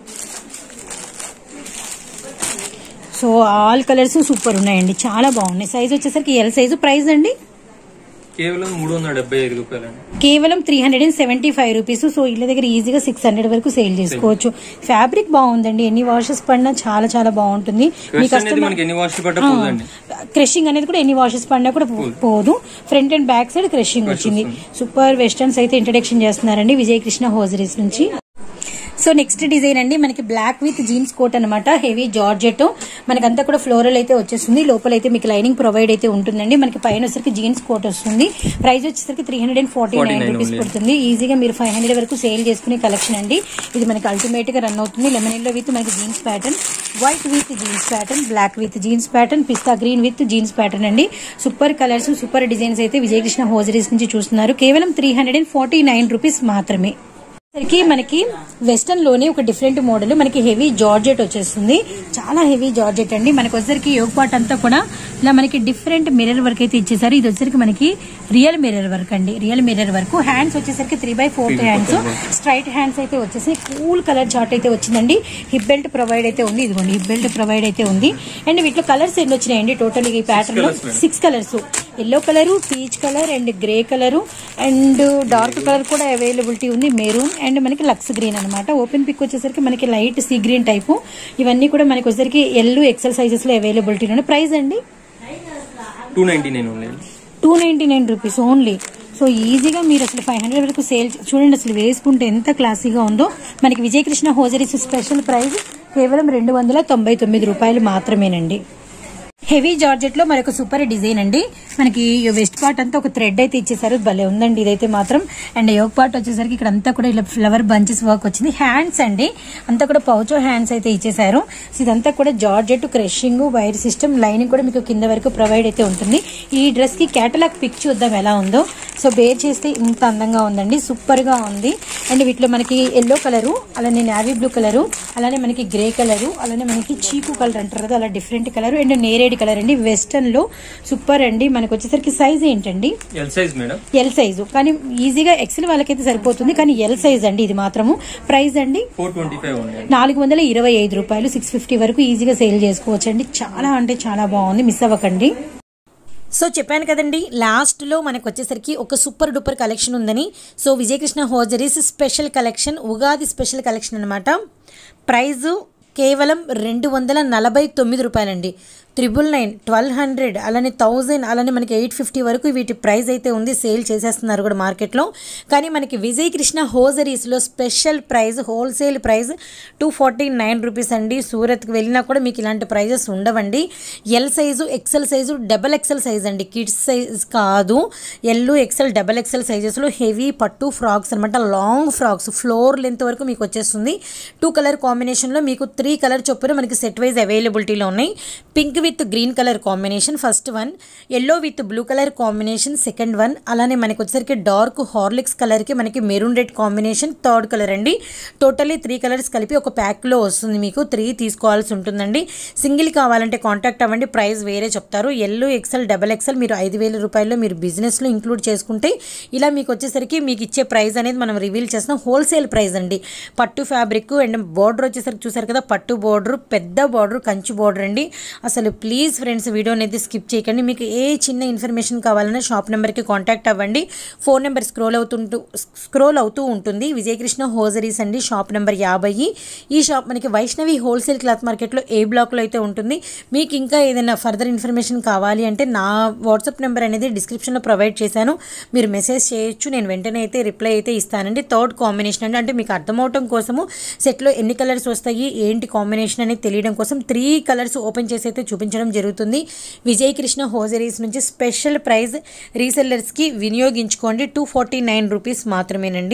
so all colours super ఉన్నాయండి చాలా బాగున్నాయి సైజ్ వచ్చేసరికి ఎల్ సైజు ప్రైస్ అండి కేవలం మూడు వందల డెబ్బై ఐదు రూపాయలండి కేవలం three hundred and seventy five rupees so ఇళ్ళ దగ్గర ఈజీగా సిక్స్ హండ్రెడ్ వరకు సేల్ చేసుకోవచ్చు ఫ్యాబ్రిక్ బాగుందండి ఎన్ని వాషెస్ పడినా చాలా చాలా బాగుంటుంది మీ క్రష్ అనేది కస్టమర్ మనకి ఎన్ని వాష్ పడ్డా పోదండి క్రషింగ్ అనేది కూడా ఎన్ని వాషెస్ పడినా కూడా పో- పోదు front and back side crushing వచ్చింది సూపర్ వెస్టర్న్స్ అయితే ఇంట్రడక్షన్ చేస్తున్నారండి విజయ్ కృష్ణ హోజరీస్ నుంచి సో నెక్స్ట్ డిజైన్ అండి మనకి బ్లాక్ విత్ జీన్స్ కోట్ అనమాట హెవీ జార్జెట్ మనకంతా కూడా ఫ్లోరల్ అయితే వచ్చేస్తుంది లోపల అయితే మీకు లైనింగ్ ప్రొవైడ్ అయితే ఉంటుందండి మనకి పైన వచ్చేసరికి జీన్స్ కోట్ వస్తుంది ప్రైస్ వచ్చేసరికి three hundred and forty nine 49 rupees only. పడుతుంది ఈజీగా మీరు ఫైవ్ హండ్రెడ్ వరకు సేల్ చేసుకునే కలెక్షన్ అండి ఇది మనకి అల్టిమేట్ గా రన్ అవుతుంది లెమన్ ఎల్లో విత్ మనకి jeans pattern white with jeans pattern black with jeans pattern pista green with jeans pattern అండి సూపర్ కలర్స్ సూపర్ డిజైన్స్ అయితే విజయకృష్ణ హోజరీస్ నుంచి చూస్తున్నారు కేవలం three hundred and forty nine rupees మాత్రమే సరికి మనకి వెస్టర్న్ లోనే ఒక డిఫరెంట్ మోడల్ మనకి హెవీ జార్జెట్ వచ్చేస్తుంది చాలా హెవీ జార్జెట్ అండి మనకి వచ్చేసరికి యోగ్ పార్ట్ అంతా కూడా ఇలా మనకి డిఫరెంట్ మిర్రర్ వర్క్ అయితే ఇచ్చేసారు ఇది వచ్చేసరికి మనకి రియల్ మిర్రర్ వర్క్ అండి రియల్ మిర్రర్ వర్క్ హ్యాండ్స్ వచ్చేసరికి three by fourth hands straight hands అయితే వచ్చేసి కూల్ కలర్ చార్ట్ అయితే వచ్చిందండి హిప్ బెల్ట్ ప్రొవైడ్ అయితే ఉంది ఇదిగోండి హిప్ బెల్ట్ ప్రొవైడ్ అయితే ఉంది అండ్ వీటిలో కలర్స్ ఎన్ని వచ్చినాయండి టోటల్ ఈ ప్యాటర్న్ లో colours, madam. Six colours yellow colour peach colour and grey colour and dark colour కూడా అవైలబిలిటీ ఉంది మెరూన్ అండ్ మనకి లక్స్ గ్రీన్ అనమాట ఓపెన్ పిక్ వచ్చేసరికి మనకి లైట్ సీ గ్రీన్ టైపు ఇవన్నీ కూడా మనకి వచ్చేసరికి ఎల్లు ఎక్సెల్ సైజెస్ లో అవైలబిలిటీ ఉన్నాయి ప్రైస్ అండి two ninety nine only two ninety nine rupees only so ఈజీగా మీరు అసలు ఫైవ్ హండ్రెడ్ వరకు సేల్ చూడండి అసలు వేసుకుంటే ఎంత క్లాసీగా ఉందో మనకి విజయకృష్ణ హోజరీస్ స్పెషల్ ప్రైస్ కేవలం రెండు వందల తొంభై తొమ్మిది రూపాయలు మాత్రమేనండి హెవీ జార్జెట్ లో మరొక సూపర్ డిజైన్ అండి మనకి వెస్ట్ పార్ట్ అంతా ఒక థ్రెడ్ అయితే ఇచ్చేసారు భలే ఉందండి ఇదైతే మాత్రం అండ్ యోగ్ పార్ట్ వచ్చేసరికి ఇక్కడ అంతా కూడా ఇలా ఫ్లవర్ బంచెస్ వర్క్ వచ్చింది హ్యాండ్స్ అండి అంతా కూడా పౌచో హ్యాండ్స్ అయితే ఇచ్చేసారు సో ఇదంతా కూడా georgette crushing wire system lining కూడా మీకు కింద వరకు ప్రొవైడ్ అయితే ఉంటుంది ఈ డ్రెస్ కి కేటలాగ్ పిక్ చూద్దాం ఎలా ఉందో సో బేర్ చేస్తే ఇంత అందంగా ఉందండి సూపర్ గా ఉంది అండ్ వీటిలో మనకి ఎల్లో కలరు అలానే నావీ బ్లూ కలరు అలానే మనకి గ్రే కలరు అలానే మనకి చీకు కలర్ అంటారు కదా అలా డిఫరెంట్ కలర్ అండ్ నేరేడ్ కలర్ అండి వెస్టర్న్ లో సూపర్ అండి మనకి వచ్చేసరికి సైజ్ ఏంటండి L size madam L size కానీ ఈజీగా ఎక్సెల్ వాళ్ళకైతే సరిపోతుంది కానీ ఎల్ సైజ్ అండి ఇది మాత్రము ప్రైస్ అండి ఫోర్ ట్వంటీ ఫైవ్ ఓన్లీ నాలుగు వందల ఇరవై ఐదు రూపాయలు సిక్స్ ఫిఫ్టీ వరకు ఈజీగా సేల్ చేసుకోవచ్చు అండి చాలా అంటే చాలా బాగుంది మిస్ అవ్వకండి సో చెప్పాను కదండి లాస్ట్లో మనకు వచ్చేసరికి ఒక సూపర్ డూపర్ కలెక్షన్ ఉందని so Vijayakrishna hosieries special collection Ugadi special collection అనమాట ప్రైజు కేవలం రెండు వందల నలభై తొమ్మిది రూపాయలండి త్రిబుల్ నైన్ ట్వెల్వ్ హండ్రెడ్ అలానే థౌజండ్ అలానే మనకి ఎయిట్ ఫిఫ్టీ వరకు వీటి ప్రైస్ అయితే ఉంది సేల్ చేసేస్తున్నారు కూడా మార్కెట్లో కానీ మనకి విజయ్ కృష్ణ హోజరీస్లో special price wholesale price two forty nine rupees అండి సూరత్కి వెళ్ళినా కూడా మీకు ఇలాంటి ప్రైజెస్ ఉండవండి L size XL size double XL size అండి కిడ్స్ సైజ్ కాదు ఎల్ ఎక్సెల్ డబల్ ఎక్సెల్ సైజెస్లో హెవీ పట్టు ఫ్రాక్స్ అనమాట లాంగ్ ఫ్రాక్స్ ఫ్లోర్ లెంత్ వరకు మీకు వచ్చేస్తుంది టూ కలర్ కాంబినేషన్లో మీకు త్రీ కలర్ చొప్పున మనకి సెట్ వైజ్ అవైలబిలిటీలో ఉన్నాయి pink with green colour combination first one yellow with blue colour combination second one అలానే మనకి వచ్చేసరికి డార్క్ హార్లిక్స్ కలర్కి మనకి maroon red combination third colour అండి టోటల్లీ త్రీ కలర్స్ కలిపి ఒక ప్యాక్లో వస్తుంది మీకు త్రీ తీసుకోవాల్సి ఉంటుందండి సింగిల్ కావాలంటే కాంటాక్ట్ అవ్వండి ప్రైస్ వేరే చెప్తారు ఎల్లో ఎక్సెల్ డబల్ ఎక్సెల్ మీరు ఐదు వేల రూపాయల్లో మీరు బిజినెస్లో ఇంక్లూడ్ చేసుకుంటే ఇలా మీకు వచ్చేసరికి మీకు ఇచ్చే ప్రైస్ అనేది మనం రివీల్ చేస్తున్నాం హోల్సేల్ ప్రైస్ అండి పట్టు ఫ్యాబ్రిక్ అండ్ బార్డర్ వచ్చేసరికి చూసారు కదా పట్టు బార్డర్ పెద్ద బార్డర్ కంచి బార్డర్ అండి అసలు ప్లీజ్ ఫ్రెండ్స్ వీడియోని అయితే స్కిప్ చేయకండి మీకు ఏ చిన్న ఇన్ఫర్మేషన్ కావాలన్నా షాప్ నెంబర్కి కాంటాక్ట్ అవ్వండి ఫోన్ నెంబర్ స్క్రోల్ అవుతుంటూ స్క్రోల్ అవుతూ ఉంటుంది విజయకృష్ణ హోజరీస్ అండి షాప్ నెంబర్ యాభై ఈ షాప్ మనకి వైష్ణవి హోల్సేల్ క్లాత్ మార్కెట్లో ఏ బ్లాక్లో అయితే ఉంటుంది మీకు ఇంకా ఏదైనా ఫర్దర్ ఇన్ఫర్మేషన్ కావాలి అంటే నా వాట్సాప్ నెంబర్ అనేది డిస్క్రిప్షన్లో ప్రొవైడ్ చేశాను మీరు మెసేజ్ చేయొచ్చు నేను వెంటనే అయితే రిప్లై అయితే ఇస్తానండి థర్డ్ కాంబినేషన్ అండి అంటే మీకు అర్థమవటం కోసము సెట్లో ఎన్ని కలర్స్ వస్తాయి ఏంటి కాంబినేషన్ అనేది తెలియడం కోసం త్రీ కలర్స్ ఓపెన్ చేసి అయితే చూపించడం జరుగుతుంది విజయ్ కృష్ణ హోజరీస్ నుంచి స్పెషల్ ప్రైజ్ రీసెల్లర్స్కి వినియోగించుకోండి టూ ఫార్టీ నైన్ రూపీస్ మాత్రమేనండి